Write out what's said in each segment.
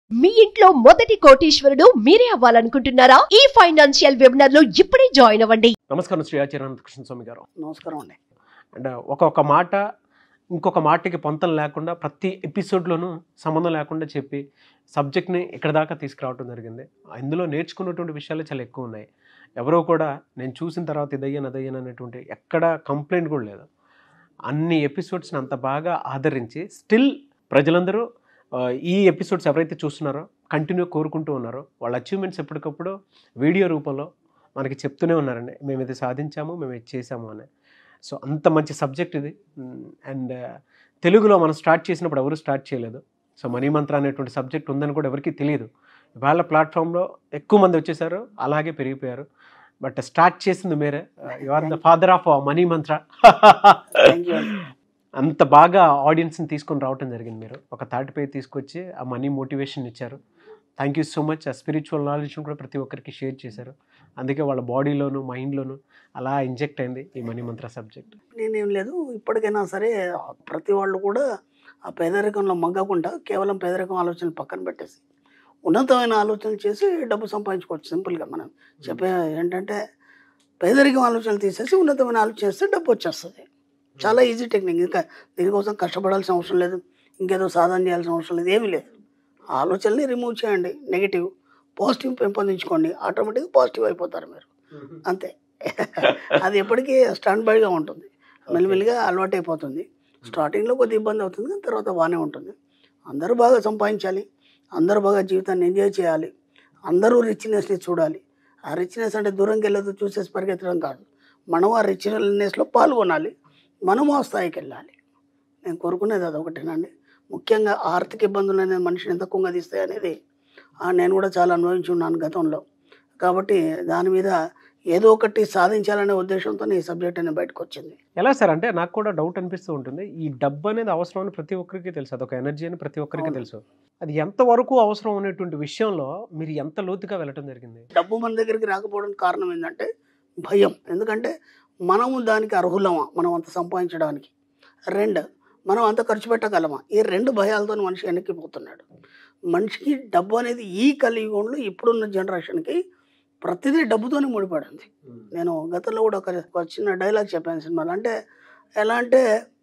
మీ ఇంట్లో మొదటి కోటీశ్వరుడు మీరే అవ్వాలనుకుంటున్నారా ఈ ఫైనాన్షియల్ వెబినార్ లో ఇప్పుడే జాయిన్ అవ్వండి నమస్కారం శ్రీ ఆచార్య కృష్ణ స్వామి గారు నమస్కారం అండి అండ్ ఒక్కొక్క మాట ఇంకొక మాటకి పొంతం లేకుండా ప్రతి ఎపిసోడ్లోనూ సంబంధం లేకుండా చెప్పి సబ్జెక్ట్ని ఇక్కడ దాకా తీసుకురావడం జరిగింది ఇందులో నేర్చుకున్నటువంటి విషయాలు చాలా ఎక్కువ ఉన్నాయి ఎవరో కూడా నేను చూసిన తర్వాత ఇదయ్యాను అదయ్యాను అనేటువంటి ఎక్కడ కంప్లైంట్ కూడా లేదు అన్ని ఎపిసోడ్స్ని అంత బాగా ఆదరించి స్టిల్ ప్రజలందరూ ఆ, ఈ ఎపిసోడ్స్ ఎవరైతే చూస్తున్నారో కంటిన్యూ కోరుకుంటూ ఉన్నారో వాళ్ళ అచీవ్మెంట్స్ ఎప్పటికప్పుడు వీడియో రూపంలో మనకి చెప్తూనే ఉన్నారండి మేము ఇది సాధించాము మేము ఇది చేసాము అని సో అంత మంచి సబ్జెక్ట్ ఇది అండ్ తెలుగులో మనం స్టార్ట్ చేసినప్పుడు ఎవరు స్టార్ట్ చేయలేదు సో మనీ మంత్ర అనేటువంటి సబ్జెక్ట్ ఉందని కూడా ఎవరికీ తెలియదు ఇవాళ ప్లాట్ఫామ్లో ఎక్కువ మంది వచ్చేసారు అలాగే పెరిగిపోయారు బట్ స్టార్ట్ చేసింది మీరే you are the father of money Mantra thank you అంత బాగా ఆడియన్స్ని తీసుకొని రావటం జరిగింది మీరు ఒక తాటిపై తీసుకొచ్చి ఆ మనీ మోటివేషన్ ఇచ్చారు థ్యాంక్ యూ సో మచ్ ఆ స్పిరిచువల్ నాలెడ్జ్ని కూడా ప్రతి ఒక్కరికి షేర్ చేశారు అందుకే వాళ్ళ బాడీలోను మైండ్లోను అలా ఇంజెక్ట్ అయింది ఈ మనీ మంత్ర సబ్జెక్ట్ నేనేం లేదు ఇప్పటికైనా సరే ప్రతి వాళ్ళు కూడా ఆ పేదరికంలో మగ్గకుండా కేవలం పేదరికం ఆలోచనలు పక్కన పెట్టేసి ఉన్నతమైన ఆలోచనలు చేసి డబ్బు సంపాదించుకోవచ్చు సింపుల్గా మనం చెప్పే ఏంటంటే పేదరికం ఆలోచనలు తీసేసి ఉన్నతమైన ఆలోచన చేస్తే డబ్బు వచ్చేస్తుంది చాలా ఈజీ టెక్నిక్ ఇంకా దీనికోసం కష్టపడాల్సిన అవసరం లేదు ఇంకేదో సాధన చేయాల్సిన అవసరం లేదు ఏమీ లేదు ఆ ఆలోచనని రిమూవ్ చేయండి నెగిటివ్ పాజిటివ్ పెంపొందించుకోండి ఆటోమేటిక్గా పాజిటివ్ అయిపోతారు మీరు అంతే అది ఎప్పటికీ స్టాండ్ బైగా ఉంటుంది మెల్లిమెల్లిగా అలవాటు అయిపోతుంది స్టార్టింగ్లో కొద్ది ఇబ్బంది అవుతుంది కానీ తర్వాత బాగానే ఉంటుంది అందరూ బాగా సంపాదించాలి అందరూ బాగా జీవితాన్ని ఎంజాయ్ చేయాలి అందరూ రిచ్నెస్ని చూడాలి ఆ రిచ్నెస్ అంటే దూరంకి వెళ్ళదు చూసేసి పరిగెత్తడం కాదు మనం ఆ రిచ్నెస్లో పాల్గొనాలి మనము ఆ స్థాయికి వెళ్ళాలి నేను కోరుకునేది అది ఒకటేనండి ముఖ్యంగా ఆర్థిక ఇబ్బందులు అనేది మనిషిని ఎంత కుంగదీస్తాయి అనేది ఆ, నేను కూడా చాలా అనుభవించి ఉన్నాను గతంలో కాబట్టి దాని మీద ఏదో ఒకటి సాధించాలనే ఉద్దేశంతో ఈ సబ్జెక్ట్ అనేది బయటకు వచ్చింది ఎలా సార్ అంటే నాకు కూడా డౌట్ అనిపిస్తూ ఉంటుంది ఈ డబ్బు అనేది అవసరం అని ప్రతి ఒక్కరికి తెలుసు అదొక ఎనర్జీ అని ప్రతి ఒక్కరికి అవును. తెలుసు అది ఎంతవరకు అవసరం అనేటువంటి విషయంలో మీరు ఎంత లోతుగా వెళ్ళటం జరిగింది డబ్బు మన దగ్గరికి రాకపోవడానికి కారణం ఏంటంటే భయం ఎందుకంటే మనము దానికి అర్హులమా మనం అంత సంపాదించడానికి రెండు మనం అంత ఖర్చు పెట్టగలమా ఈ రెండు భయాలతో మనిషి వెనక్కిపోతున్నాడు మనిషికి డబ్బు అనేది ఈ కలియుగంలో ఇప్పుడున్న జనరేషన్కి ప్రతిదీ డబ్బుతోనే ముడిపడింది నేను గతంలో కూడా ఒక ఒక చిన్న డైలాగ్ చెప్పాను సినిమాలో అంటే ఎలా అంటే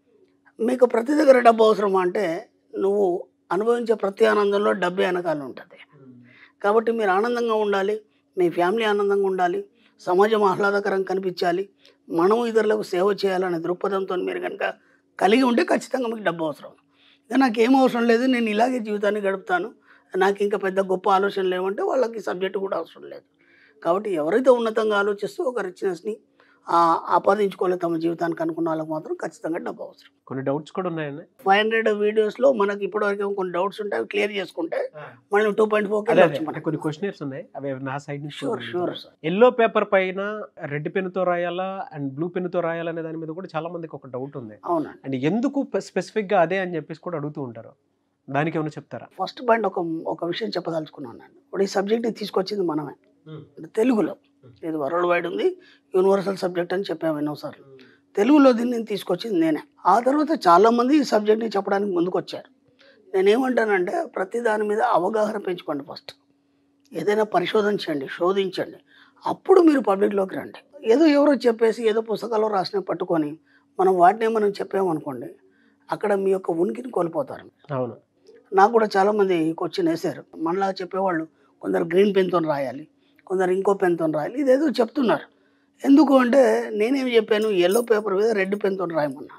మీకు ప్రతి దగ్గర డబ్బు అవసరమా అంటే నువ్వు అనుభవించే ప్రతి ఆనందంలో డబ్బే వెనకాల ఉంటుంది కాబట్టి మీరు ఆనందంగా ఉండాలి మీ ఫ్యామిలీ ఆనందంగా ఉండాలి సమాజం ఆహ్లాదకరంగా కనిపించాలి మనం ఇతరులకు సేవ చేయాలనే దృక్పథంతో మీరు కనుక కలిగి ఉంటే ఖచ్చితంగా మీకు డబ్బు అవసరం ఇక నాకు ఏం అవసరం లేదు నేను ఇలాగే జీవితాన్ని గడుపుతాను నాకు ఇంకా పెద్ద గొప్ప ఆలోచనలు లేవంటే వాళ్ళకి సబ్జెక్టు కూడా అవసరం లేదు కాబట్టి ఎవరైతే ఉన్నతంగా ఆలోచిస్తూ ఒక రిచ్నెస్ని ఆపాదించుకోవాలి తమ జీవితానికి అనుకున్న వాళ్ళకి మాత్రం ఖచ్చితంగా డబ్బు అవసరం కొన్ని డౌట్స్ కూడా ఉన్నాయండి ఫైవ్ హండ్రెడ్ వీడియోస్లో మనకి ఇప్పటివరకు కొన్ని డౌట్స్ ఉంటాయి అవి క్లియర్ చేసుకుంటే మనం టూ పాయింట్ ఫోర్కి అదే అదే, వెళ్ళొచ్చు అంటే మనకి కొన్ని క్వశ్చన్స్ ఉన్నాయి అవి నా సైడ్ నుంచి sure sure sir yellow paper పైన రెడ్ పెన్తో రాయాలా అండ్ బ్లూ పెన్తో రాయాలా అనే దాని మీద కూడా చాలా మందికి ఒక డౌట్ ఉంది అవునండి అండ్ ఎందుకు స్పెసిఫిక్ గా అదే అని చెప్పేసి కూడా అడుగుతూ ఉంటారు దానికి ఏమైనా చెప్తారా ఫస్ట్ పాయింట్ ఒక ఒక విషయం చెప్పదలుచుకున్నాను నేను ఇప్పుడు ఈ సబ్జెక్ట్ని తీసుకొచ్చింది మనమే అంటే తెలుగులో ఇది వరల్డ్ వైడ్ ఉంది యూనివర్సల్ సబ్జెక్ట్ అని చెప్పాము ఎన్నోసార్లు తెలుగులో దీన్ని నేను తీసుకొచ్చింది నేనే ఆ తర్వాత చాలామంది ఈ సబ్జెక్ట్ని చెప్పడానికి ముందుకు వచ్చారు నేనేమంటానంటే ప్రతి దాని మీద అవగాహన పెంచుకోండి ఫస్ట్ ఏదైనా పరిశోధన చేయండి శోధించండి అప్పుడు మీరు పబ్లిక్లోకి రండి ఏదో ఎవరో చెప్పేసి ఏదో పుస్తకాల్లో రాసిన పట్టుకొని మనం వాటినే మనం చెప్పామనుకోండి అక్కడ మీ యొక్క ఉనికిని కోల్పోతారు అవును నాకు కూడా చాలామంది క్వశ్చన్ వేశారు మనలా చెప్పేవాళ్ళు కొందరు గ్రీన్ పెన్తో రాయాలి కొందరు ఇంకో పెన్తో రాయాలి ఇదేదో చెప్తున్నారు ఎందుకు అంటే నేనేం చెప్పాను ఎల్లో పేపర్ మీద రెడ్ పెన్తో రాయమన్నాను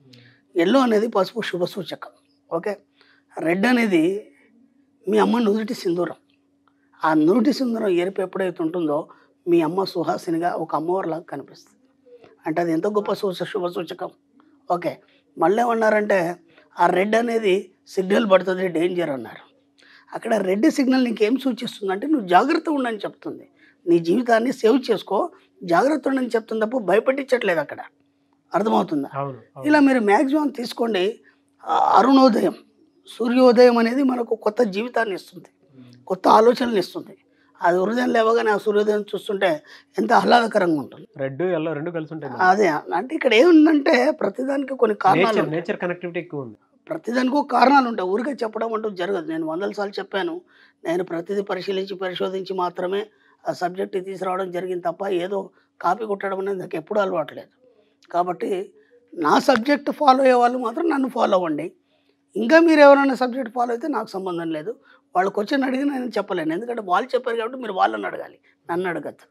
ఎల్లో అనేది పసుపు శుభ సూచకం ఓకే రెడ్ అనేది మీ అమ్మ నుదుటి సింధూరం ఆ నుదుటి సింధూరం ఎరుపు ఎప్పుడైతే ఉంటుందో మీ అమ్మ సుహాసినిగా ఒక అమ్మవారిలాగా కనిపిస్తుంది అంటే అది ఎంత గొప్ప సూచ శుభ సూచకం ఓకే మళ్ళీ ఏమన్నారంటే ఆ రెడ్ అనేది సిగ్నల్ పడుతుంది డేంజర్ అన్నారు అక్కడ రెడ్ సిగ్నల్ నీకేం సూచిస్తుంది అంటే నువ్వు జాగ్రత్త ఉండని చెప్తుంది నీ జీవితాన్ని సేవ్ చేసుకో జాగ్రత్త ఉండని చెప్తుంది తప్ప భయపెట్టించట్లేదు అక్కడ అర్థమవుతుందా అవును అవును. ఇలా మీరు మ్యాక్సిమం తీసుకోండి ఆ అరుణోదయం సూర్యోదయం అనేది మనకు కొత్త జీవితాన్ని ఇస్తుంది కొత్త ఆలోచనలు ఇస్తుంది అది ఉదయం లేవగానే ఆ సూర్యోదయం చూస్తుంటే ఎంత ఆహ్లాదకరంగా ఉంటుంది రెడ్ ఎల్లో రెండు కలిసి ఉంటాయి అదే అంటే ఇక్కడ ఏముందంటే ప్రతిదానికి కొన్ని కారణాలు నేచర్ ఉంటాయి. నేచర్ కనెక్టివిటీ ఎక్కువ ఉంది ప్రతిదానికి ఒక కారణాలు ఉంటాయి ఊరికే చెప్పడం అంటూ జరగదు నేను వందల సార్లు చెప్పాను నేను ప్రతిదీ పరిశీలించి పరిశోధించి మాత్రమే ఆ సబ్జెక్ట్ తీసుకురావడం జరిగింది తప్ప ఏదో కాపీ కొట్టడం అనేది నాకు ఎప్పుడూ అలవాట్లేదు కాబట్టి నా సబ్జెక్ట్ ఫాలో అయ్యే వాళ్ళు మాత్రం నన్ను ఫాలో అవ్వండి ఇంకా మీరు ఎవరైనా సబ్జెక్ట్ ఫాలో అయితే నాకు సంబంధం లేదు వాళ్ళకి వచ్చి అడిగిన నేను చెప్పలేను ఎందుకంటే వాళ్ళు చెప్పారు కాబట్టి మీరు వాళ్ళని అడగాలి నన్ను అడగద్దు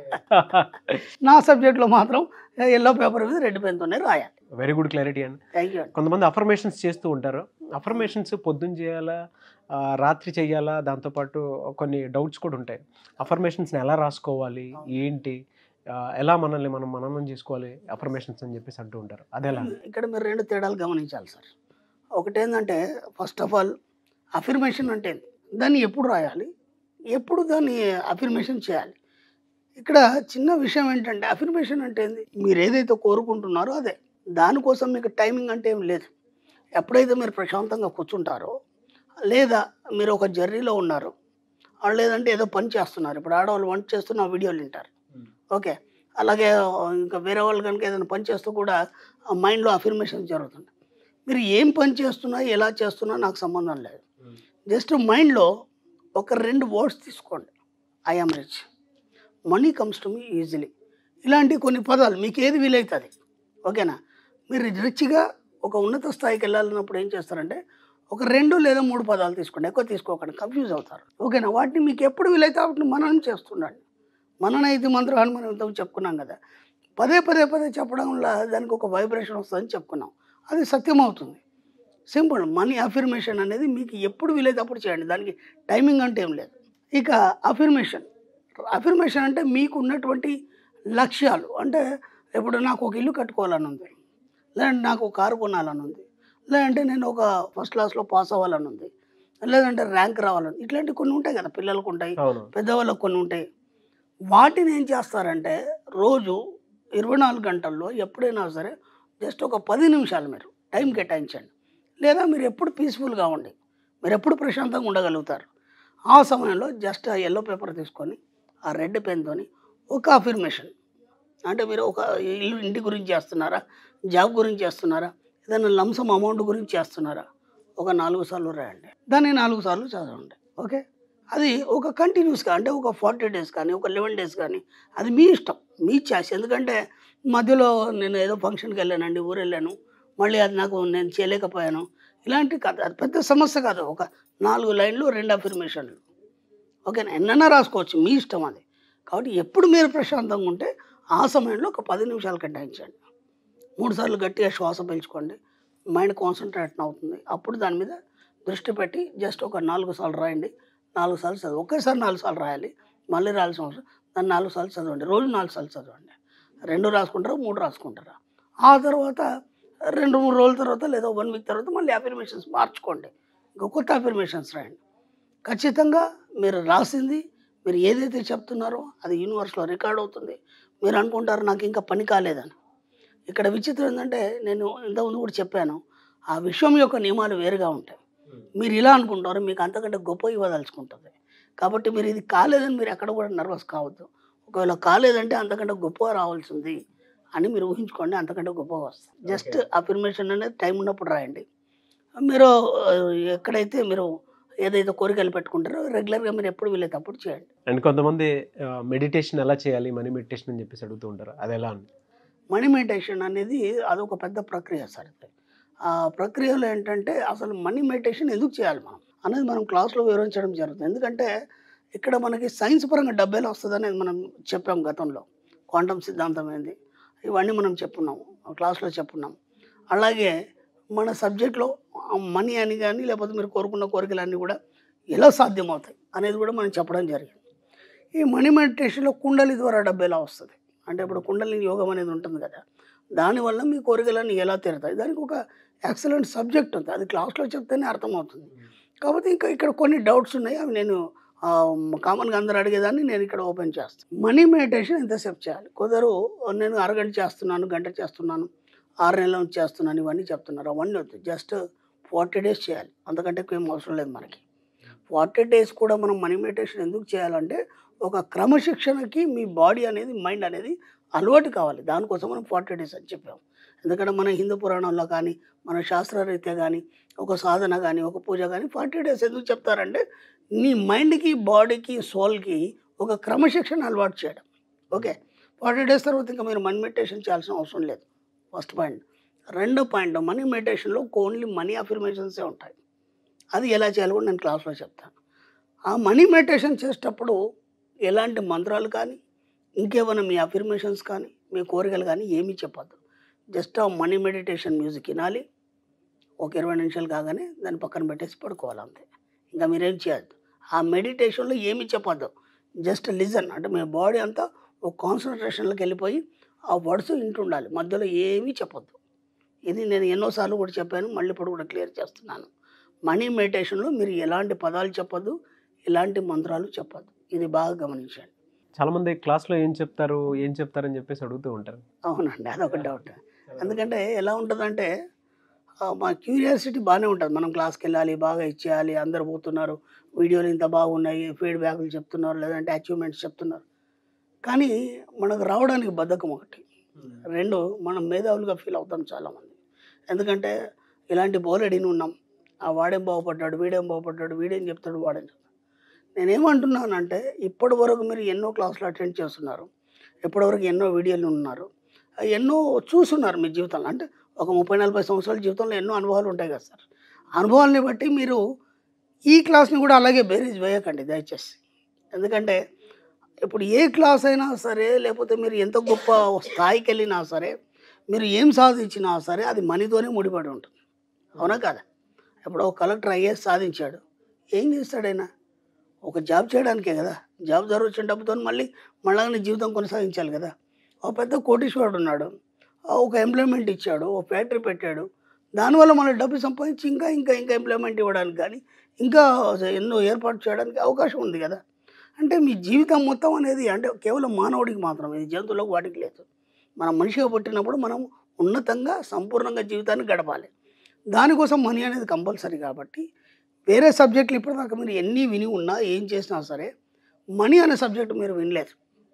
నా సబ్జెక్ట్లో మాత్రం ఎల్లో పేపర్ మీద రెడ్ పెన్తోనే రాయాలి వెరీ గుడ్ క్లారిటీ అండి థ్యాంక్ యూ అండి కొంతమంది అఫర్మేషన్స్ చేస్తూ ఉంటారు అఫర్మేషన్స్ పొద్దున్న చేయాలా ఆ, రాత్రి చేయాలా దాంతోపాటు కొన్ని డౌట్స్ కూడా ఉంటాయి అఫర్మేషన్స్ని ఎలా రాసుకోవాలి ఏంటి ఆ, ఎలా మనల్ని మనం మననం చేసుకోవాలి అఫర్మేషన్స్ అని చెప్పేసి అంటూ ఉంటారు అది ఎలా ఇక్కడ మీరు రెండు తేడాలు గమనించాలి సార్ ఒకటి ఏంటంటే ఫస్ట్ ఆఫ్ ఆల్ అఫర్మేషన్ అంటే ఏంది? దాన్ని ఎప్పుడు రాయాలి ఎప్పుడు దాన్ని అఫర్మేషన్ చేయాలి ఇక్కడ చిన్న విషయం ఏంటంటే అఫర్మేషన్ అంటే ఏంది మీరు ఏదైతే కోరుకుంటున్నారో అదే దానికోసం మీకు టైమింగ్ అంటే ఏం లేదు ఎప్పుడైతే మీరు ప్రశాంతంగా కూర్చుంటారో లేదా మీరు ఒక జర్నీలో ఉన్నారు ఆ లేదంటే ఏదో పని చేస్తున్నారు ఇప్పుడు ఆడవాళ్ళు వంట చేస్తున్న ఆ వీడియోలు వింటారు ఓకే అలాగే ఇంకా వేరే వాళ్ళు కనుక ఏదైనా పని చేస్తూ కూడా ఆ మైండ్లో అఫర్మేషన్ జరుగుతుంది మీరు ఏం పని చేస్తున్నా ఎలా చేస్తున్నా నాకు సంబంధం లేదు జస్ట్ మైండ్లో ఒక రెండు వర్డ్స్ తీసుకోండి I am rich money comes to me easily ఇలాంటి కొన్ని పదాలు మీకు ఏది వీలవుతుంది ఓకేనా మీరు రిచ్గా ఒక ఉన్నత స్థాయికి వెళ్ళాలన్నప్పుడు ఏం చేస్తారంటే ఒక రెండు లేదా మూడు పదాలు తీసుకోండి ఎక్కువ తీసుకోకండి కన్ఫ్యూజ్ అవుతారు ఓకేనా వాటిని మీకు ఎప్పుడు వీలైతే వాటిని మననం చేస్తుండండి మనన ఇది మంత్రాన్ని మనం ఇంతకు చెప్పుకున్నాం కదా పదే పదే పదే చెప్పడం వల్ల దానికి ఒక వైబ్రేషన్ వస్తుందని చెప్పుకున్నాం అది సత్యం అవుతుంది సింపుల్ మనీ అఫర్మేషన్ అనేది మీకు ఎప్పుడు వీలైతే అప్పుడు చేయండి దానికి టైమింగ్ అంటే ఏం లేదు ఇక అఫర్మేషన్ అఫర్మేషన్ అంటే మీకు ఉన్నటువంటి లక్ష్యాలు అంటే ఇప్పుడు నాకు ఒక ఇల్లు కట్టుకోవాలని ఉంది లేదంటే నాకు ఒక కారు కొనాలని ఉంది లేదంటే నేను ఒక ఫస్ట్ క్లాస్లో పాస్ అవ్వాలని ఉంది లేదంటే ర్యాంక్ రావాలని ఇట్లాంటివి కొన్ని ఉంటాయి కదా పిల్లలకు ఉంటాయి అవును పెద్దవాళ్ళకు కొన్ని ఉంటాయి వాటిని ఏం చేస్తారంటే రోజు ఇరవై నాలుగు గంటల్లో ఎప్పుడైనా సరే జస్ట్ ఒక పది నిమిషాలు మీరు టైం కేటాయించండి లేదా మీరు ఎప్పుడు పీస్ఫుల్గా ఉండి మీరు ఎప్పుడు ప్రశాంతంగా ఉండగలుగుతారు ఆ సమయంలో జస్ట్ ఆ ఎల్లో పేపర్ తీసుకొని ఆ రెడ్ పెన్తోని ఒక అఫర్మేషన్ అంటే మీరు ఒక ఇల్లు ఇంటి గురించి చేస్తున్నారా జాబ్ గురించి చేస్తున్నారా ఏదైనా లంసం అమౌంట్ గురించి చేస్తున్నారా ఒక నాలుగు సార్లు రాయండి దాన్ని నాలుగు సార్లు చదవండి ఓకే అది ఒక కంటిన్యూస్గా అంటే ఒక ఫార్టీ డేస్ కానీ ఒక లెవెన్ డేస్ కానీ అది మీ ఇష్టం మీ చాయిస్ ఎందుకంటే మధ్యలో నేను ఏదో ఫంక్షన్కి వెళ్ళానండి ఊరు వెళ్ళాను మళ్ళీ అది నాకు నేను చేయలేకపోయాను ఇలాంటి కాదు అది పెద్ద సమస్య కాదు ఒక నాలుగు లైన్లు రెండు అఫర్మేషన్లు ఓకేనా ఎన్నైనా రాసుకోవచ్చు మీ ఇష్టం అది కాబట్టి ఎప్పుడు మీరు ప్రశాంతంగా ఉంటే ఆ సమయంలో ఒక పది నిమిషాలు కేటాయించండి మూడు సార్లు గట్టిగా శ్వాస పీల్చుకోండి మైండ్ కాన్సన్ట్రేట్ అవుతుంది అప్పుడు దాని మీద దృష్టి పెట్టి జస్ట్ ఒక నాలుగు సార్లు రాయండి నాలుగు సార్లు చదవండి ఒకేసారి నాలుగు సార్లు రాయాలి మళ్ళీ రాయాల్సిన అవసరం దాన్ని నాలుగు సార్లు చదవండి రోజు నాలుగు సార్లు చదవండి రెండు రాసుకుంటారా మూడు రాసుకుంటారా ఆ తర్వాత రెండు మూడు రోజుల తర్వాత లేదా వన్ వీక్ తర్వాత మళ్ళీ అఫర్మేషన్స్ మార్చుకోండి ఇంకా కొత్త అఫర్మేషన్స్ రాయండి ఖచ్చితంగా మీరు రాసింది మీరు ఏదైతే చెప్తున్నారో అది యూనివర్స్లో రికార్డ్ అవుతుంది మీరు అనుకుంటారు నాకు ఇంకా పని కాలేదని ఇక్కడ విచిత్రం ఏంటంటే నేను ఇంతకుముందు కూడా చెప్పాను ఆ విశ్వం యొక్క నియమాలు వేరుగా ఉంటాయి మీరు ఇలా అనుకుంటారు మీకు అంతకంటే గొప్ప ఇవ్వదలుచుకుంటుంది కాబట్టి మీరు ఇది కాలేదని మీరు ఎక్కడ కూడా నర్వస్ కావద్దు ఒకవేళ కాలేదంటే అంతకంటే గొప్ప రావాల్సింది అని మీరు ఊహించుకోండి అంతకంటే గొప్పగా వస్తుంది జస్ట్ అఫర్మేషన్ అనేది టైం ఉన్నప్పుడు రాయండి మీరు ఆ, ఎక్కడైతే మీరు ఏదైతే కోరికలు పెట్టుకుంటారో రెగ్యులర్గా మీరు ఎప్పుడు వీలైతే అప్పుడు చేయండి అండ్ కొంతమంది మెడిటేషన్ ఎలా చేయాలి మనీ మెడిటేషన్ అని చెప్పేసి అడుగుతూ ఉంటారు అది ఎలా అని మనీ మెడిటేషన్ అనేది అదొక పెద్ద ప్రక్రియ సార్ ఇది. ఆ ప్రక్రియలో ఏంటంటే అసలు మనీ మెడిటేషన్ ఎందుకు చేయాలి మనం అనేది మనం క్లాస్లో వివరించడం జరుగుతుంది ఎందుకంటే ఇక్కడ మనకి సైన్స్ పరంగా డబ్బేలా వస్తుంది అనేది మనం చెప్పాం గతంలో క్వాంటమ్ సిద్ధాంతం ఏంది ఇవన్నీ మనం చెప్పున్నాం క్లాస్లో చెప్పున్నాం అలాగే మన సబ్జెక్ట్లో మనీ అని కానీ లేకపోతే మీరు కోరుకున్న కోరికలన్నీ కూడా ఎలా సాధ్యమవుతాయి అనేది కూడా మనం చెప్పడం జరిగింది ఈ మనీ మెడిటేషన్లో కుండలి ద్వారా డబ్బు ఎలా వస్తుంది అంటే ఇప్పుడు కుండలి యోగం అనేది ఉంటుంది కదా దానివల్ల మీ కోరికలన్నీ ఎలా తీరుతాయి దానికి ఒక ఎక్సలెంట్ సబ్జెక్ట్ ఉంది అది క్లాస్లో చెప్తేనే అర్థమవుతుంది కాబట్టి ఇంకా ఇక్కడ కొన్ని డౌట్స్ ఉన్నాయి అవి నేను కామన్గా అందరూ అడిగేదాన్ని నేను ఇక్కడ ఓపెన్ చేస్తాను మనీ మెడిటేషన్ ఎంతసేపు చేయాలి కుదరు నేను అరగంట చేస్తున్నాను గంట చేస్తున్నాను ఆరు నెలల నుంచి చేస్తున్నాను ఇవన్నీ చెప్తున్నారు అవన్నీ వద్దు జస్ట్ ఫార్టీ డేస్ చేయాలి అంతకంటే ఎక్కువ ఏం అవసరం లేదు మనకి ఫార్టీ డేస్ కూడా మనం మనీ మెడిటేషన్ ఎందుకు చేయాలంటే ఒక క్రమశిక్షణకి మీ బాడీ అనేది మైండ్ అనేది అలవాటు కావాలి దానికోసం మనం ఫార్టీ డేస్ అని చెప్పాం ఎందుకంటే మన హిందూ పురాణంలో కానీ మన శాస్త్రరీత్యా కానీ ఒక సాధన కానీ ఒక పూజ కానీ ఫార్టీ డేస్ ఎందుకు చెప్తారంటే నీ మైండ్కి బాడీకి సోల్కి ఒక క్రమశిక్షణ అలవాటు చేయడం ఓకే ఫార్టీ డేస్ తర్వాత ఇంకా మీరు మనీ మెడిటేషన్ చేయాల్సిన అవసరం లేదు ఫస్ట్ పాయింట్ రెండో పాయింట్ మనీ మెడిటేషన్లో ఓన్లీ మనీ అఫర్మేషన్సే ఉంటాయి అది ఎలా చేయాలో కూడా నేను క్లాస్లో చెప్తాను ఆ మనీ మెడిటేషన్ చేసేటప్పుడు ఎలాంటి మంత్రాలు కానీ ఇంకేమైనా మీ అఫర్మేషన్స్ కానీ మీ కోరికలు కానీ ఏమీ చెప్పద్దు జస్ట్ ఆ మనీ మెడిటేషన్ మ్యూజిక్ వినాలి ఒక ఇరవై నిమిషాలు కాగానే దాన్ని పక్కన పెట్టేసి పడుకోవాలి అంతే ఇంకా మీరేం చేయొద్దు ఆ మెడిటేషన్లో ఏమీ చెప్పొద్దు జస్ట్ లిజన్ అంటే మీ బాడీ అంతా ఒక కాన్సన్ట్రేషన్లోకి వెళ్ళిపోయి ఆ వర్డ్స్ వింటుండాలి మధ్యలో ఏమీ చెప్పొద్దు ఇది నేను ఎన్నోసార్లు కూడా చెప్పాను మళ్ళీ ఇప్పుడు కూడా క్లియర్ చేస్తున్నాను మనీ మెడిటేషన్లో మీరు ఎలాంటి పదాలు చెప్పొద్దు ఎలాంటి మంత్రాలు చెప్పొద్దు ఇది బాగా గమనించండి చాలామంది క్లాస్లో ఏం చెప్తారు ఏం చెప్తారని చెప్పేసి అడుగుతూ ఉంటారు అవునండి అదొక డౌట్ ఎందుకంటే ఎలా ఉంటుందంటే ఆ, మా క్యూరియాసిటీ బాగానే ఉంటుంది మనం క్లాస్కి వెళ్ళాలి బాగా ఇచ్చేయాలి అందరు పోతున్నారు వీడియోలు ఇంత బాగున్నాయి ఫీడ్బ్యాక్లు చెప్తున్నారు లేదంటే అచీవ్మెంట్స్ చెప్తున్నారు కానీ మనకు రావడానికి బద్ధకం ఒకటి రెండు మనం మేధావులుగా ఫీల్ అవుతాం చాలామంది ఎందుకంటే ఇలాంటి బోలెడిని ఉన్నాం ఆ వాడేం బాగుపడ్డాడు వీడేం బాగుపడ్డాడు వీడేం చెప్తాడు వాడేం చెప్తాడు నేనేమంటున్నానంటే ఇప్పటి వరకు మీరు ఎన్నో క్లాసులు అటెండ్ చేస్తున్నారు ఇప్పటివరకు ఎన్నో వీడియోలు ఉన్నారు ఆ ఎన్నో చూస్తున్నారు మీ జీవితంలో అంటే ఒక ముప్పై నలభై సంవత్సరాల జీవితంలో ఎన్నో అనుభవాలు ఉంటాయి కదా సార్ అనుభవాల్ని బట్టి మీరు ఈ క్లాస్ని కూడా అలాగే బేరీజ్ వేయకండి దయచేసి ఎందుకంటే ఇప్పుడు ఏ క్లాస్ అయినా సరే లేకపోతే మీరు ఎంత గొప్ప స్థాయికి వెళ్ళినా సరే మీరు ఏం సాధించినా సరే అది మనీతోనే ముడిపడి ఉంటుంది అవునా కదా ఇప్పుడు ఒక కలెక్టర్ ఐఏఎస్ సాధించాడు ఏం చేస్తాడైనా ఒక జాబ్ చేయడానికే కదా జాబ్ ద్వారా వచ్చిన డబ్బుతో మళ్ళీ మళ్ళీ జీవితం కొనసాగించాలి కదా ఒక పెద్ద కోటీశ్వరుడు ఉన్నాడు ఆ ఒక ఎంప్లాయ్మెంట్ ఇచ్చాడు ఒక ఫ్యాక్టరీ పెట్టాడు దానివల్ల మన డబ్బు సంపాదించి ఇంకా ఇంకా ఇంకా ఎంప్లాయ్మెంట్ ఇవ్వడానికి కానీ ఇంకా ఎన్నో ఏర్పాటు చేయడానికి అవకాశం ఉంది కదా అంటే మీ జీవితం మొత్తం అనేది అంటే కేవలం మానవుడికి మాత్రం ఇది జంతువులకు వాటికి లేదు మనం మనిషిగా పుట్టినప్పుడు మనం ఉన్నతంగా సంపూర్ణంగా జీవితాన్ని గడపాలి దానికోసం మనీ అనేది కంపల్సరీ కాబట్టి వేరే సబ్జెక్టులు ఇప్పటిదాకా మీరు ఎన్ని విని ఉన్నా ఏం చేసినా సరే మనీ అనే సబ్జెక్ట్ మీరు వినలేదు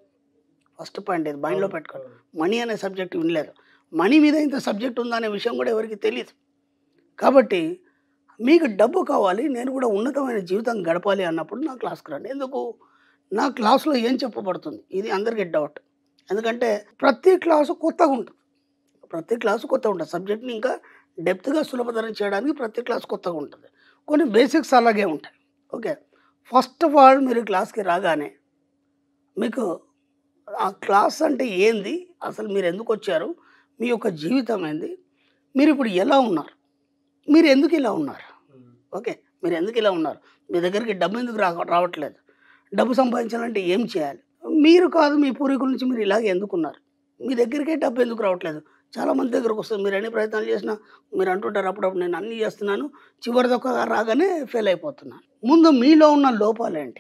ఫస్ట్ పాయింట్ ఇది మైండ్లో పెట్టుకోండి మనీ అనే సబ్జెక్ట్ వినలేదు మనీ మీద ఇంత సబ్జెక్ట్ ఉందా అనే విషయం కూడా ఎవరికి తెలియదు కాబట్టి మీకు డబ్బు కావాలి నేను కూడా ఉన్నతమైన జీవితం గడపాలి అన్నప్పుడు నా క్లాస్కి రండి ఎందుకు నా క్లాస్లో ఏం చెప్పబడుతుంది ఇది అందరికీ డౌట్ ఎందుకంటే ప్రతి క్లాసు కొత్తగా ఉంటుంది ప్రతి క్లాసు కొత్తగా ఉంటుంది సబ్జెక్ట్ని ఇంకా డెప్త్గా సులభతరం చేయడానికి ప్రతి క్లాస్ కొత్తగా ఉంటుంది కొన్ని బేసిక్స్ అలాగే ఉంటాయి ఓకే ఫస్ట్ ఆఫ్ ఆల్ మీరు క్లాస్కి రాగానే మీకు ఆ క్లాస్ అంటే ఏంది అసలు మీరు ఎందుకు వచ్చారు మీ యొక్క జీవితం ఏంది మీరు ఇప్పుడు ఎలా ఉన్నారు మీరు ఎందుకు ఇలా ఉన్నారు ఓకే మీరు ఎందుకు ఇలా ఉన్నారు మీ దగ్గరికి డబ్బు ఎందుకు రా రావట్లేదు డబ్బు సంపాదించాలంటే ఏం చేయాలి మీరు కాదు మీ పూర్వీకుల నుంచి మీరు ఇలాగే ఎందుకున్నారు మీ దగ్గరికే డబ్బు ఎందుకు రావట్లేదు చాలా మంది దగ్గరకు వస్తుంది మీరు ఎన్ని ప్రయత్నాలు చేసినా మీరు అంటుంటారు అప్పుడప్పుడు నేను అన్నీ చేస్తున్నాను చివరి దొక్క రాగానే ఫెయిల్ అయిపోతున్నాను ముందు మీలో ఉన్న లోపాలు ఏంటి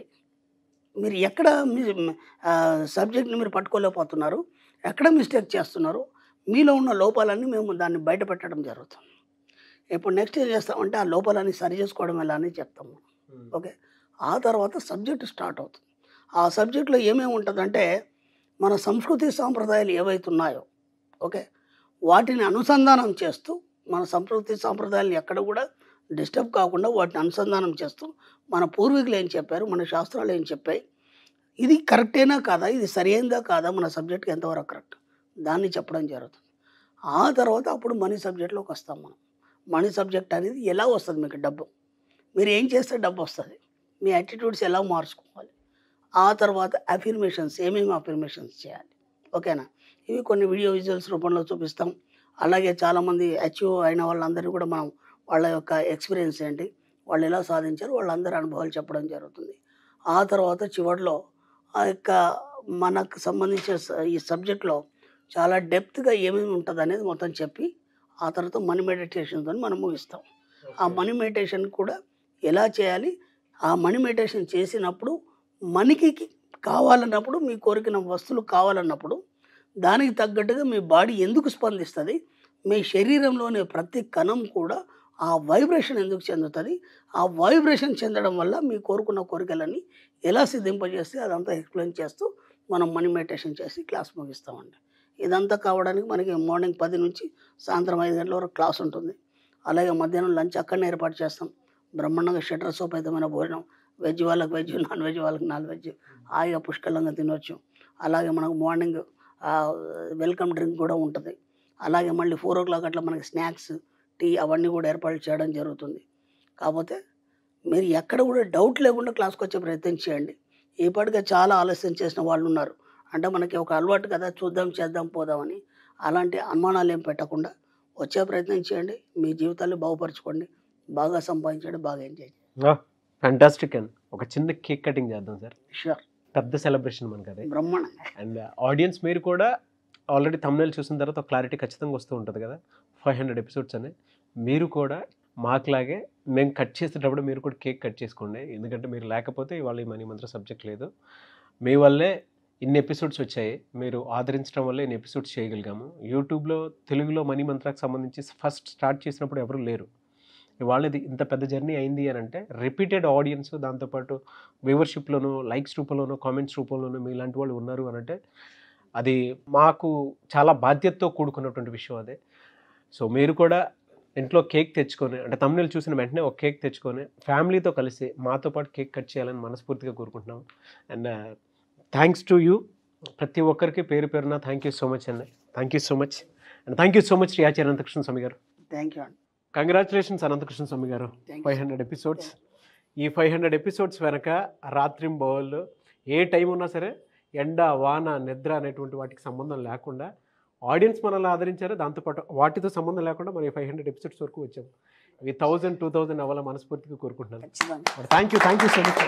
మీరు ఎక్కడ మీ సబ్జెక్ట్ని మీరు పట్టుకోలేకపోతున్నారు ఎక్కడ మిస్టేక్ చేస్తున్నారు మీలో ఉన్న లోపాలన్నీ మేము దాన్ని బయట పెట్టడం జరుగుతుంది ఇప్పుడు నెక్స్ట్ ఏం చేస్తామంటే ఆ లోపాలన్నీ సరి చేసుకోవడం ఎలా అని చెప్తాము ఓకే ఆ తర్వాత సబ్జెక్ట్ స్టార్ట్ అవుతుంది ఆ సబ్జెక్ట్లో ఏమేమి ఉంటుందంటే మన సంస్కృతి సాంప్రదాయాలు ఏవైతే ఉన్నాయో ఓకే వాటిని అనుసంధానం చేస్తూ మన సంస్కృతి సాంప్రదాయాలను ఎక్కడ కూడా డిస్టర్బ్ కాకుండా వాటిని అనుసంధానం చేస్తూ మన పూర్వీకులు ఏం చెప్పారు మన శాస్త్రాలు ఏం చెప్పాయి ఇది కరెక్టేనా కాదా ఇది సరైనదా కాదా మన సబ్జెక్ట్కి ఎంతవరకు కరెక్ట్ దాన్ని చెప్పడం జరుగుతుంది ఆ తర్వాత అప్పుడు మనీ సబ్జెక్ట్లోకి వస్తాం మనం మనీ సబ్జెక్ట్ అనేది ఎలా వస్తుంది మీకు డబ్బు మీరు ఏం చేస్తే డబ్బు వస్తుంది మీ యాటిట్యూడ్స్ ఎలా మార్చుకోవాలి ఆ తర్వాత అఫిర్మేషన్స్ ఏమేమి అఫిర్మేషన్స్ చేయాలి ఓకేనా ఇవి కొన్ని వీడియో విజువల్స్ రూపంలో చూపిస్తాం అలాగే చాలామంది అచీవ్ అయిన వాళ్ళందరినీ కూడా మనం వాళ్ళ యొక్క ఎక్స్పీరియన్స్ ఏంటి వాళ్ళు ఎలా సాధించారు వాళ్ళందరి అనుభవాలు చెప్పడం జరుగుతుంది ఆ తర్వాత చివరిలో ఆ యొక్క మనకు సంబంధించిన స- ఈ సబ్జెక్ట్లో చాలా డెప్త్గా ఏమేమి ఉంటుంది అనేది మొత్తం చెప్పి ఆ తర్వాత మనీ మెడిటేషన్తో మనం ముగిస్తాం ఆ మనీ మెడిటేషన్ కూడా ఎలా చేయాలి ఆ మనీ మెడిటేషన్ చేసినప్పుడు మనకి కావాలన్నప్పుడు మీ కోరికిన వస్తువులు కావాలన్నప్పుడు దానికి తగ్గట్టుగా మీ బాడీ ఎందుకు స్పందిస్తుంది మీ శరీరంలోని ప్రతి కణం కూడా ఆ వైబ్రేషన్ ఎందుకు చెందుతుంది ఆ వైబ్రేషన్ చెందడం వల్ల మీ కోరుకున్న కోరికలన్నీ ఎలా సిద్ధింపజేస్తే అదంతా ఎక్స్ప్లెయిన్ చేస్తూ మనం మనీ మెడిటేషన్ చేసి క్లాస్ ముగిస్తామండి ఇదంతా కావడానికి మనకి మార్నింగ్ పది నుంచి సాయంత్రం ఐదు గంటల వరకు క్లాస్ ఉంటుంది అలాగే మధ్యాహ్నం లంచ్ అక్కడనే ఏర్పాటు చేస్తాం బ్రహ్మాండంగా షటర్ సోపేతమైన భోజనం వెజ్ వాళ్ళకి వెజ్ నాన్ వెజ్ వాళ్ళకి నాన్ వెజ్ హాయిగా పుష్కలంగా తినవచ్చు అలాగే మనకు మార్నింగ్ వెల్కమ్ డ్రింక్ కూడా ఉంటుంది అలాగే మళ్ళీ ఫోర్ ఓ క్లాక్ అట్లా మనకి స్నాక్స్ టీ అవన్నీ కూడా ఏర్పాటు చేయడం జరుగుతుంది కాకపోతే మీరు ఎక్కడ కూడా డౌట్ లేకుండా క్లాస్కి వచ్చే ప్రయత్నం చేయండి ఇప్పటికే చాలా ఆలస్యం చేసిన వాళ్ళు ఉన్నారు అంటే మనకి ఒక అలవాటు కదా చూద్దాం చేద్దాం పోదామని అలాంటి అనుమానాలు ఏం పెట్టకుండా వచ్చే ప్రయత్నం చేయండి మీ జీవితాన్ని బాగుపరచుకోండి బాగా సంపాదించండి బాగా ఎంజాయ్ చేయండి ఫ్యాంటాస్టిక్ అండ్ ఒక చిన్న కేక్ కటింగ్ చేద్దాం సార్ షూర్ పెద్ద సెలబ్రేషన్ మనకి అదే బ్రహ్మాండంగా అండ్ ఆడియన్స్ మీరు కూడా ఆల్రెడీ తమిళ చూసిన తర్వాత ఒక క్లారిటీ ఖచ్చితంగా వస్తూ ఉంటుంది కదా ఫైవ్ హండ్రెడ్ ఎపిసోడ్స్ అని మీరు కూడా మాకులాగే మేము కట్ చేసేటప్పుడు మీరు కూడా కేక్ కట్ చేసుకోండి ఎందుకంటే మీరు లేకపోతే ఇవాళ ఈ మనీ మంత్ర సబ్జెక్ట్ లేదు మీ వల్లే ఇన్ని ఎపిసోడ్స్ వచ్చాయి మీరు ఆదరించడం వల్లే ఇన్ని ఎపిసోడ్స్ చేయగలిగాము యూట్యూబ్లో తెలుగులో మనీ మంత్రాకి సంబంధించి ఫస్ట్ స్టార్ట్ చేసినప్పుడు ఎవరు లేరు ఇవాళ ఇది ఇంత పెద్ద జర్నీ అయింది అని అంటే రిపీటెడ్ ఆడియన్స్ దాంతోపాటు వ్యూవర్షిప్లోను లైక్స్ రూపంలోనూ కామెంట్స్ రూపంలోనూ మీలాంటి వాళ్ళు ఉన్నారు అని అంటే అది మాకు చాలా బాధ్యతతో కూడుకున్నటువంటి విషయం అదే సో మీరు కూడా ఇంట్లో కేక్ తెచ్చుకొని అంటే తమిళ చూసిన వెంటనే ఒక కేక్ తెచ్చుకొని ఫ్యామిలీతో కలిసి మాతో పాటు కేక్ కట్ చేయాలని మనస్ఫూర్తిగా కోరుకుంటున్నాం అండ్ థ్యాంక్స్ టు యూ ప్రతి ఒక్కరికి పేరు పేరున థ్యాంక్ యూ సో మచ్ అండి thank you so much and thank you so much Shri Acharya Anantakrishna Swamy గారు థ్యాంక్ యూ అండి కంగ్రాచులేషన్స్ అనంతకృష్ణ స్వామి గారు thank five you hundred episodes ఈ ఫైవ్ హండ్రెడ్ ఎపిసోడ్స్ వెనక రాత్రి బౌళ్ళు ఏ టైం ఉన్నా సరే ఎండ వాన నిద్ర అనేటువంటి వాటికి సంబంధం లేకుండా ఆడియన్స్ మనల్ని ఆదరించారు దాంతోపాటు వాటితో సంబంధం లేకుండా మనం ఫైవ్ హండ్రెడ్ ఎపిసోడ్స్ వరకు వచ్చాం ఇవి థౌజండ్ టూ థౌజండ్ అవ్వాల మనస్ఫూర్తిగా కోరుకుంటున్నాను ఖచ్చితంగా thank you thank you so much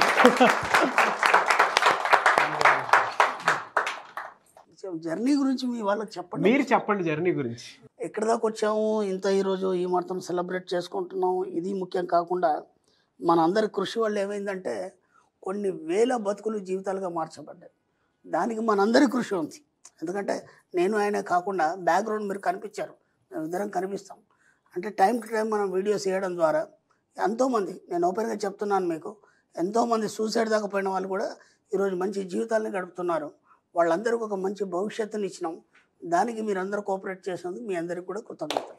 journey గురించి మీ వాళ్ళకి చెప్పండి మీరు చెప్పండి జర్నీ గురించి ఎక్కడి దాకా వచ్చాము ఇంత ఈరోజు ఈ మొత్తం సెలబ్రేట్ చేసుకుంటున్నాం ఇది ముఖ్యం కాకుండా మన అందరి కృషి వల్ల ఏమైందంటే కొన్ని వేల బతుకులు జీవితాలుగా మార్చబడ్డాయి దానికి మనందరి కృషి ఉంది ఎందుకంటే నేను ఆయన కాకుండా బ్యాక్గ్రౌండ్ మీరు కనిపించారు మేము ఇద్దరం కనిపిస్తాం అంటే టైం టు టైం మనం వీడియోస్ చేయడం ద్వారా ఎంతోమంది నేను ఓపెన్గా చెప్తున్నాను మీకు ఎంతోమంది సూసైడ్ దాకా పోయిన వాళ్ళు కూడా ఈరోజు మంచి జీవితాలను గడుపుతున్నారు వాళ్ళందరికీ ఒక మంచి భవిష్యత్తుని ఇచ్చినాం దానికి మీరు అందరూ కోఆపరేట్ చేసినందుకు మీ అందరికి కూడా కృతజ్ఞతలు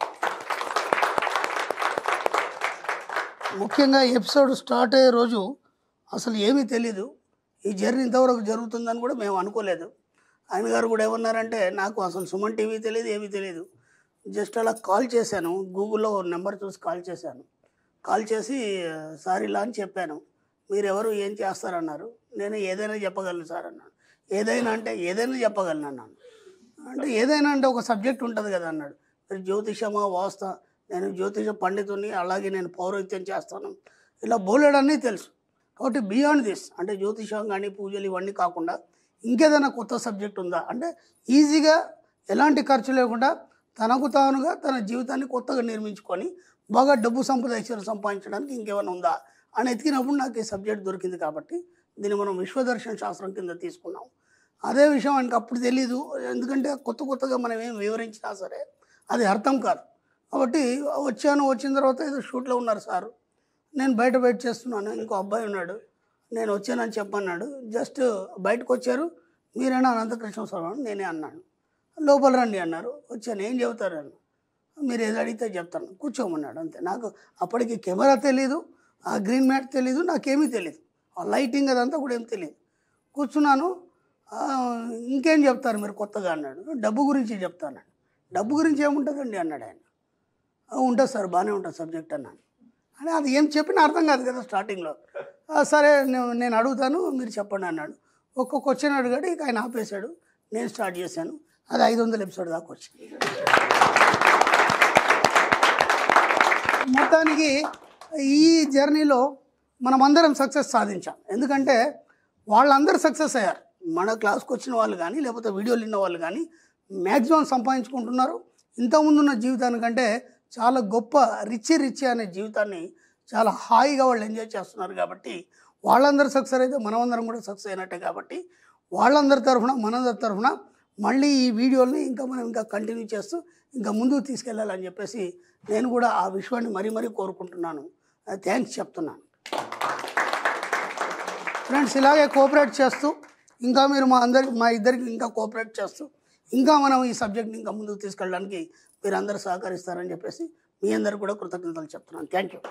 ముఖ్యంగా ఎపిసోడ్ స్టార్ట్ అయ్యే రోజు అసలు ఏమీ తెలీదు ఈ జర్నీ ఇంతవరకు జరుగుతుందని కూడా మేము అనుకోలేదు ఆయన గారు కూడా ఏమన్నారంటే నాకు అసలు సుమన్ టీవీ తెలియదు ఏమీ తెలియదు జస్ట్ అలా కాల్ చేశాను గూగుల్లో నెంబర్ చూసి కాల్ చేశాను కాల్ చేసి సార్ ఇలా అని చెప్పాను మీరు ఎవరు ఏం చేస్తారన్నారు నేను ఏదైనా చెప్పగలను సార్ అన్నాను ఏదైనా అంటే ఏదైనా చెప్పగలను అన్నాను అంటే ఏదైనా అంటే ఒక సబ్జెక్ట్ ఉంటుంది కదా అన్నాడు మీరు జ్యోతిషమా వాస్త నేను జ్యోతిష పండితుని అలాగే నేను పౌరోహిత్యం చేస్తాను ఇలా బోలెడన్నీ తెలుసు కాబట్టి బియాండ్ దిస్ అంటే జ్యోతిషం కానీ పూజలు ఇవన్నీ కాకుండా ఇంకేదైనా కొత్త సబ్జెక్ట్ ఉందా అంటే ఈజీగా ఎలాంటి ఖర్చు లేకుండా తనకు తానుగా తన జీవితాన్ని కొత్తగా నిర్మించుకొని బాగా డబ్బు సంపద ఐశ్వర్యం సంపాదించడానికి ఇంకేమైనా ఉందా అని ఎతికినప్పుడు నాకు ఈ సబ్జెక్ట్ దొరికింది కాబట్టి దీన్ని మనం విశ్వదర్శన శాస్త్రం కింద తీసుకున్నాం అదే విషయం ఆయనకు అప్పుడు తెలీదు ఎందుకంటే కొత్త కొత్తగా మనం ఏం వివరించినా సరే అది అర్థం కాదు కాబట్టి వచ్చాను వచ్చిన తర్వాత ఏదో షూట్లో ఉన్నారు సార్ నేను బయట వెయిట్ చేస్తున్నాను ఇంకో అబ్బాయి ఉన్నాడు నేను వచ్చానని చెప్పన్నాడు జస్ట్ బయటకు వచ్చారు మీరైనా అనంతకృష్ణ స్వామి నేనే అన్నాను లోపల రండి అన్నారు వచ్చాను ఏం చెబుతారు అన్న మీరు ఏది అడిగితే చెప్తాను కూర్చోమన్నాడు అంతే నాకు అప్పటికి కెమెరా తెలీదు ఆ గ్రీన్ మ్యాట్ తెలీదు నాకేమీ తెలియదు ఆ లైటింగ్ అదంతా కూడా ఏం తెలియదు కూర్చున్నాను "ఆ, ఇంకేం చెప్తారు మీరు కొత్తగా అన్నాడు డబ్బు గురించి చెప్తాను డబ్బు గురించి ఏముంటుందండి అన్నాడు ఆయన "ఆ, ఉంటుంది సార్ బాగానే ఉంటుంది సబ్జెక్ట్ అన్నాను అని అది ఏం చెప్పినా అర్థం కాదు కదా స్టార్టింగ్లో "ఆ, సరే నేను నేను అడుగుతాను మీరు చెప్పండి అన్నాడు ఒక్క క్వశ్చన్ అడిగాడు ఇక ఆయన ఆపేశాడు నేను స్టార్ట్ చేశాను అది ఐదు వందల ఎపిసోడ్ దాకా వచ్చింది మొత్తానికి ఈ జర్నీలో మనమందరం సక్సెస్ సాధించాం ఎందుకంటే వాళ్ళందరూ సక్సెస్ అయ్యారు మన క్లాస్కి వచ్చిన వాళ్ళు కానీ లేకపోతే వీడియోలు విన్న వాళ్ళు కానీ మ్యాక్సిమం సంపాదించుకుంటున్నారు ఇంతకుముందు ఉన్న జీవితానికంటే చాలా గొప్ప రిచ్ రిచ్ అనే జీవితాన్ని చాలా హాయిగా వాళ్ళు ఎంజాయ్ చేస్తున్నారు కాబట్టి వాళ్ళందరూ సక్సెస్ అయితే మనమందరం కూడా సక్సెస్ అయినట్టే కాబట్టి వాళ్ళందరి తరఫున మనందరి తరఫున మళ్ళీ ఈ వీడియోని ఇంకా మనం ఇంకా కంటిన్యూ చేస్తూ ఇంకా ముందుకు తీసుకెళ్ళాలని చెప్పేసి నేను కూడా ఆ విషయాన్ని మరీ మరీ కోరుకుంటున్నాను థ్యాంక్స్ చెప్తున్నాను ఫ్రెండ్స్ ఇలాగే కోఆపరేట్ చేస్తూ ఇంకా మీరు మా అందరికి మా ఇద్దరికి ఇంకా కోఆపరేట్ చేస్తూ ఇంకా మనం ఈ సబ్జెక్ట్ని ఇంకా ముందుకు తీసుకెళ్ళడానికి మీరందరూ సహకరిస్తారని చెప్పేసి మీ అందరు కూడా కృతజ్ఞతలు చెప్తున్నాను థ్యాంక్ యూ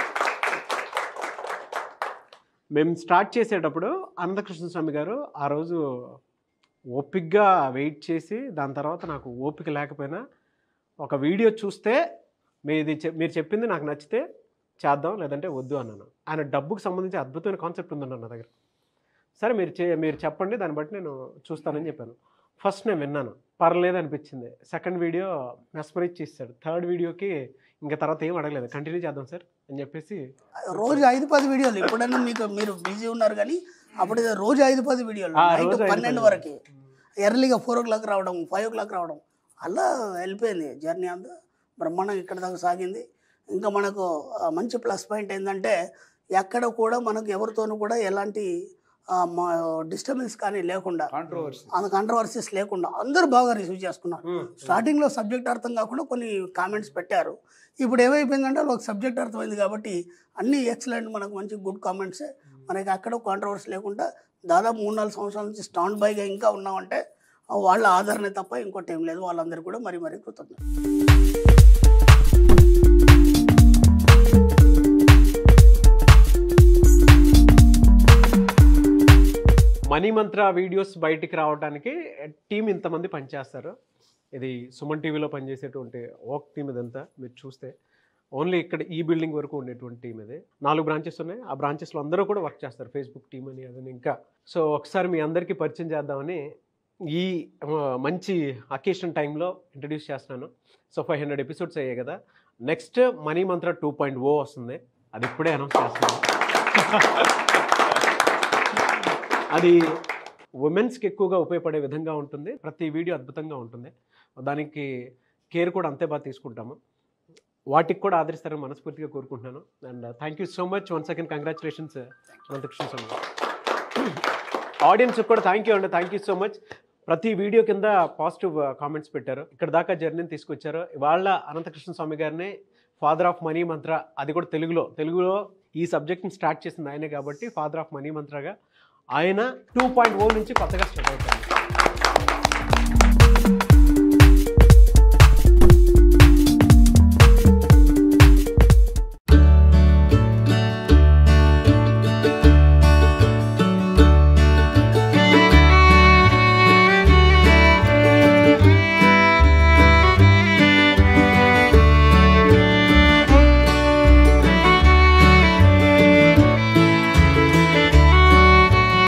మేము స్టార్ట్ చేసేటప్పుడు అనంతకృష్ణ స్వామి గారు ఆ రోజు ఓపిక్గా వెయిట్ చేసి దాని తర్వాత నాకు ఓపిక లేకపోయినా ఒక వీడియో చూస్తే మీది చె- మీరు చెప్పింది నాకు నచ్చితే చేద్దాం లేదంటే వద్దు అన్నాను ఆయన డబ్బుకు సంబంధించి అద్భుతమైన కాన్సెప్ట్ ఉందన్న నా దగ్గర సరే మీరు చే మీరు చెప్పండి దాన్ని బట్టి నేను చూస్తానని చెప్పాను ఫస్ట్ నేను విన్నాను పర్లేదు అనిపించింది సెకండ్ వీడియో మెస్మరైజ్ చేస్తాడు థర్డ్ వీడియోకి ఇంకా తర్వాత ఏం అడగలేదు కంటిన్యూ చేద్దాం సార్ అని చెప్పేసి రోజు ఐదు పది వీడియోలు ఎప్పుడైనా మీకు మీరు బిజీ ఉన్నారు కానీ అప్పుడు ఇది రోజు ఐదు పది వీడియోలు ఆ, నైట్ రోజు ఐదు పన్నెండు పది. వరకు ఎర్లీగా ఫోర్ ఓ క్లాక్ రావడం ఫైవ్ ఓ క్లాక్ రావడం అలా వెళ్ళిపోయింది జర్నీ అంతా బ్రహ్మాండంగా ఇక్కడ దాకా సాగింది ఇంకా మనకు ఆ, మంచి ప్లస్ పాయింట్ ఏంటంటే ఎక్కడ కూడా మనకు ఎవరితోనూ కూడా ఎలాంటి డిస్టర్బెన్స్ కానీ లేకుండా కాంట్రవర్సీ అంత కంట్రవర్సీస్ లేకుండా అందరూ బాగా రిసీవ్ చేసుకున్నారు స్టార్టింగ్లో సబ్జెక్ట్ అర్థం కాకుండా కొన్ని కామెంట్స్ పెట్టారు ఇప్పుడు ఏమైపోయిందంటే ఒక సబ్జెక్ట్ అర్థమైంది కాబట్టి అన్ని ఎక్సలెంట్ మనకు మంచి గుడ్ కామెంట్సే మనకి అక్కడ కాంట్రవర్సీ లేకుండా దాదాపు మూడు నాలుగు సంవత్సరాల నుంచి స్టాండ్ బైగా ఇంకా ఉన్నామంటే ఆ వాళ్ళ ఆదరణ తప్ప ఇంకోటి ఏం లేదు వాళ్ళందరూ కూడా మరీ మరీ కృతజ్ఞత మనీ మంత్ర వీడియోస్ బయటికి రావడానికి టీం ఇంతమంది పనిచేస్తారు ఇది సుమన్ టీవీలో పనిచేసేటువంటి ఓక్ టీం ఇదంతా మీరు చూస్తే ఓన్లీ ఇక్కడ ఈ బిల్డింగ్ వరకు ఉండేటువంటి టీం ఇది నాలుగు బ్రాంచెస్ ఉన్నాయి ఆ బ్రాంచెస్లో అందరూ కూడా వర్క్ చేస్తారు ఫేస్బుక్ టీం అని అదని ఇంకా సో ఒకసారి మీ అందరికీ పరిచయం చేద్దామని ఈ ఆ, మంచి అకేషన్ టైంలో ఇంట్రడ్యూస్ చేస్తున్నాను సో ఫైవ్ హండ్రెడ్ ఎపిసోడ్స్ అయ్యాయి కదా నెక్స్ట్ మనీ మంత్ర టూ పాయింట్ ఓ వస్తుంది అది ఇప్పుడే అనౌన్స్ చేస్తున్నాను అది ఉమెన్స్కి ఎక్కువగా ఉపయోగపడే విధంగా ఉంటుంది ప్రతి వీడియో అద్భుతంగా ఉంటుంది దానికి కేర్ కూడా అంతే బాగా తీసుకుంటాము వాటికి కూడా ఆదరిస్తారని మనస్ఫూర్తిగా కోరుకుంటున్నాను and thank you so much one second congratulations Anantakrishna Swamy audience కూడా థ్యాంక్ యూ అండి థ్యాంక్ యూ సో మచ్ ప్రతి వీడియో కింద పాజిటివ్ కామెంట్స్ పెట్టారు ఇక్కడ దాకా జర్నీని తీసుకొచ్చారు ఇవాళ అనంతకృష్ణ స్వామి గారిని ఫాదర్ ఆఫ్ మనీ మంత్ర అది కూడా తెలుగులో తెలుగులో ఈ సబ్జెక్ట్ని స్టార్ట్ చేసింది ఆయనే కాబట్టి ఫాదర్ ఆఫ్ మనీ మంత్రగా ఆయన టూ పాయింట్ ఓ నుంచి కొత్తగా స్టార్ట్ అవుతారు